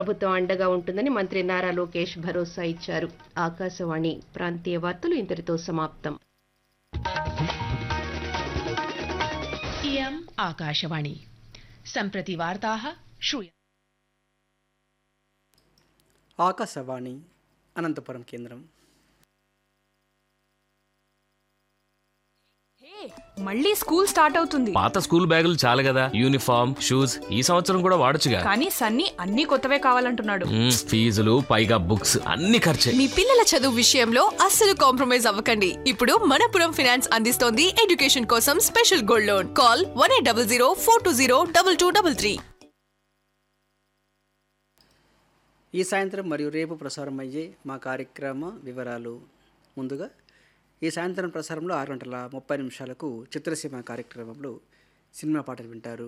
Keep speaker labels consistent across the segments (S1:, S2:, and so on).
S1: ప్రభుత్వం అండగా ఉంటుందని మంత్రి నారా లోకేష్ భరోసా ఇచ్చారు ఆకాశవాణి ప్రాంతీయ వార్తలు ఇంతటితో సమాప్తం
S2: इयम् आकाशवाणी सम्प्रति वार्ताः श्रूय
S3: ఆకాశవాణి అనంతపురం కేంద్రం
S4: హే, మళ్ళీ స్కూల్ స్టార్ట్ అవుతుంది
S5: పాత స్కూల్ బ్యాగులు చాలు కదా యూనిఫామ్ షూస్ ఈ సంవత్సరం కూడా వాడొచ్చుగా
S4: కానీ సన్నీ అన్ని కొత్తవే కావాలంటున్నాడు
S5: మ్మ్, ఫీజులు పైగా బుక్స్ అన్ని ఖర్చే
S6: మీ పిల్లల చదువు విషయంలో అస్సలు కాంప్రమైజ్ అవ్వకండి ఇప్పుడు మనపురం ఫినాన్స్ అందిస్తోంది ఎడ్యుకేషన్ కోసం special gold loan call one eight double zero four two zero double two double three
S3: ఈ సాయంత్రం మరియు రేపు ప్రసారం అయ్యే మా కార్యక్రమ వివరాలు ముందుగా ఈ సాయంత్రం ప్రసారంలో ఆరు గంటల ముప్పై నిమిషాలకు చిత్రసీమ కార్యక్రమంలో సినిమా పాటలు వింటారు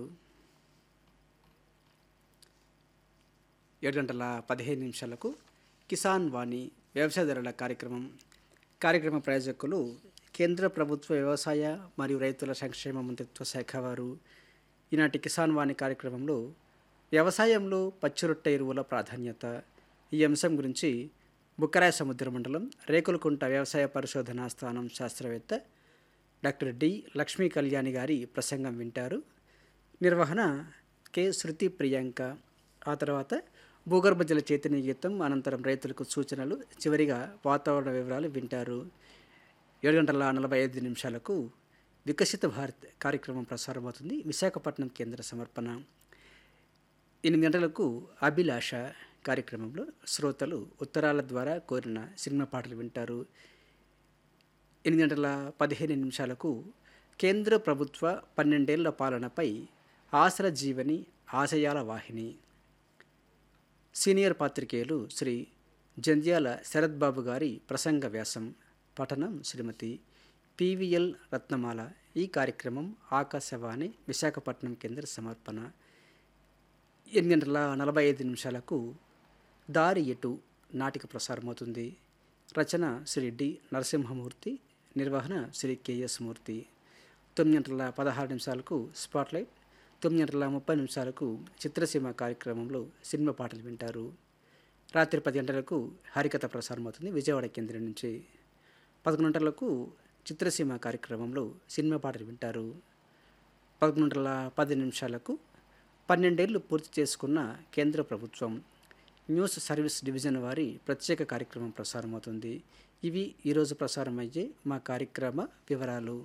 S3: ఏడు గంటల పదిహేను నిమిషాలకు కిసాన్ వాణి వ్యవసాయదారుల కార్యక్రమం కార్యక్రమ ప్రాయోజకులు కేంద్ర ప్రభుత్వ వ్యవసాయ మరియు రైతుల సంక్షేమ మంత్రిత్వ శాఖ వారు ఈనాటి కిసాన్ వాణి కార్యక్రమంలో వ్యవసాయంలో పచ్చిరొట్ట ఎరువుల ప్రాధాన్యత ఈ అంశం గురించి బుక్కరాయ సముద్ర మండలం రేకులకుంట వ్యవసాయ పరిశోధనా స్థానం శాస్త్రవేత్త డాక్టర్ డి లక్ష్మీ కళ్యాణి గారి ప్రసంగం వింటారు నిర్వహణ కె శృతి ప్రియాంక ఆ తర్వాత భూగర్భ జల చైతన్య గీతం అనంతరం రైతులకు సూచనలు చివరిగా వాతావరణ వివరాలు వింటారు ఏడు గంటల నలభై ఐదు నిమిషాలకు వికసిత భారత్ కార్యక్రమం ప్రసారమవుతుంది విశాఖపట్నం కేంద్ర సమర్పణ ఎనిమిది గంటలకు అభిలాష కార్యక్రమంలో శ్రోతలు ఉత్తరాల ద్వారా కోరిన సినిమా పాటలు వింటారు ఎనిమిది గంటల పదిహేను నిమిషాలకు కేంద్ర ప్రభుత్వ పన్నెండేళ్ల పాలనపై ఆసర జీవని ఆశయాల వాహిని సీనియర్ పాత్రికేయులు శ్రీ జంధ్యాల శరత్ బాబు గారి ప్రసంగ వ్యాసం పఠనం శ్రీమతి పివిఎల్ రత్నమాల ఈ కార్యక్రమం ఆకాశవాణి విశాఖపట్నం కేంద్ర సమర్పణ ఎనిమిది గంటల నలభై ఐదు నిమిషాలకు దారి ఎటు నాటిక ప్రసారమవుతుంది రచన శ్రీ డి నరసింహమూర్తి నిర్వహణ శ్రీ కెఎస్ మూర్తి తొమ్మిది గంటల పదహారు నిమిషాలకు స్పాట్లైట్ తొమ్మిది గంటల ముప్పై నిమిషాలకు చిత్రసీమ కార్యక్రమంలో సినిమా పాటలు వింటారు రాత్రి పది గంటలకు హరికథ ప్రసారమవుతుంది విజయవాడ కేంద్రం నుంచి పదకొండు గంటలకు చిత్రసీమ కార్యక్రమంలో సినిమా పాటలు వింటారు పదకొండు గంటల పది నిమిషాలకు పన్నెండేళ్లు పూర్తి చేసుకున్న కేంద్ర ప్రభుత్వం న్యూస్ సర్వీస్ డివిజన్ వారి ప్రత్యేక కార్యక్రమం ప్రసారమవుతుంది ఇవి ఈరోజు ప్రసారం అయ్యే మా కార్యక్రమ వివరాలు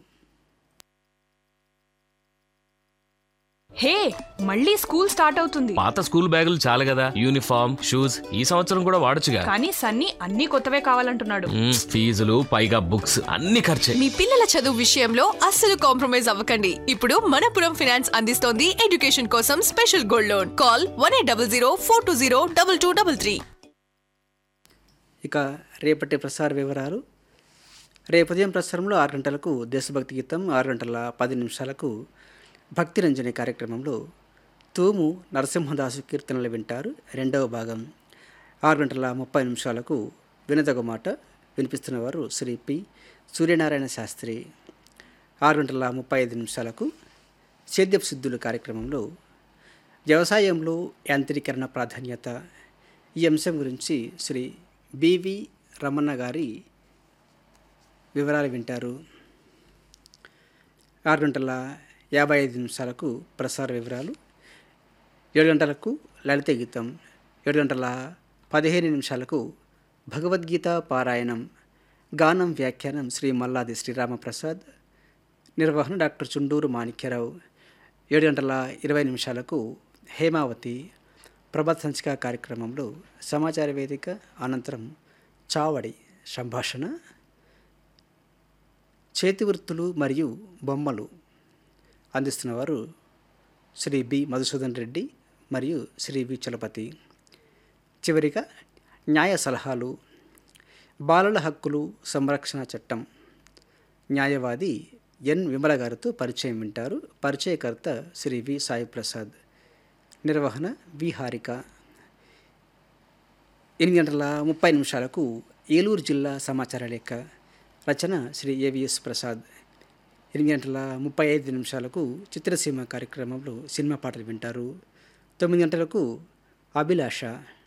S4: హే మళ్ళీ స్కూల్ స్టార్ట్ అవుతుంది
S5: పాత స్కూల్ బ్యాగులు చాలు కదా యూనిఫామ్ షూస్ ఈ సంవత్సరం కూడా వాడొచ్చుగా
S4: కానీ సన్నీ అన్ని కొత్తవే కావాలంటున్నాడు
S5: మ్మ్, ఫీజులు పైగా బుక్స్ అన్ని ఖర్చే
S6: మీ పిల్లల చదువు విషయంలో అస్సలు కాంప్రమైజ్ అవ్వకండి ఇప్పుడు మనపురం ఫినాన్స్ అందిస్తోంది ఎడ్యుకేషన్ కోసం special gold loan call one eight double zero four two zero double two double three
S3: ఇక రేపటి ప్రసార వివరాలు రేపు ఉదయం ప్రసారంలో ఆరు గంటలకు దేశభక్తి గీతం ఆరు గంటల పది నిమిషాలకు భక్తి రంజని కార్యక్రమంలో తూము నరసింహదాసు కీర్తనలు వింటారు రెండవ భాగం ఆరు గంటల ముప్పై నిమిషాలకు వినదగ మాట వినిపిస్తున్నవారు శ్రీ పి సూర్యనారాయణ శాస్త్రి ఆరు గంటల ముప్పై ఐదు నిమిషాలకు సేద్యపు సిద్ధులు కార్యక్రమంలో వ్యవసాయంలో యాంత్రీకరణ ప్రాధాన్యత ఈ అంశం గురించి శ్రీ బివి రమణ గారి వివరాలు వింటారు ఆరు గంటల యాభై ఐదు నిమిషాలకు ప్రసార వివరాలు ఏడు గంటలకు లలిత గీతం ఏడు గంటల పదిహేను నిమిషాలకు భగవద్గీత పారాయణం గానం వ్యాఖ్యానం శ్రీ మల్లాది శ్రీరామప్రసాద్ నిర్వహణ డాక్టర్ చుండూరు మాణిక్యరావు ఏడు గంటల ఇరవై నిమిషాలకు హేమావతి ప్రభాత్ సంచిక కార్యక్రమంలో సమాచార వేదిక అనంతరం చావడి సంభాషణ చేతి వృత్తులు మరియు బొమ్మలు అందిస్తున్నవారు శ్రీ బి మధుసూదన్ రెడ్డి మరియు శ్రీ వి చలపతి చివరిగా న్యాయ సలహాలు బాలల హక్కులు సంరక్షణ చట్టం న్యాయవాది ఎన్ విమల గారితో పరిచయం వింటారు పరిచయకర్త శ్రీ వి సాయి ప్రసాద్ నిర్వహణ వి హారిక ఎనిమిది గంటల ముప్పై నిమిషాలకు ఏలూరు జిల్లా సమాచార లేఖ రచన శ్రీ ఏవిఎస్ ప్రసాద్ ఎనిమిది గంటల ముప్పై ఐదు నిమిషాలకు చిత్రసీమ కార్యక్రమంలో సినిమా పాటలు వింటారు తొమ్మిది గంటలకు అభిలాష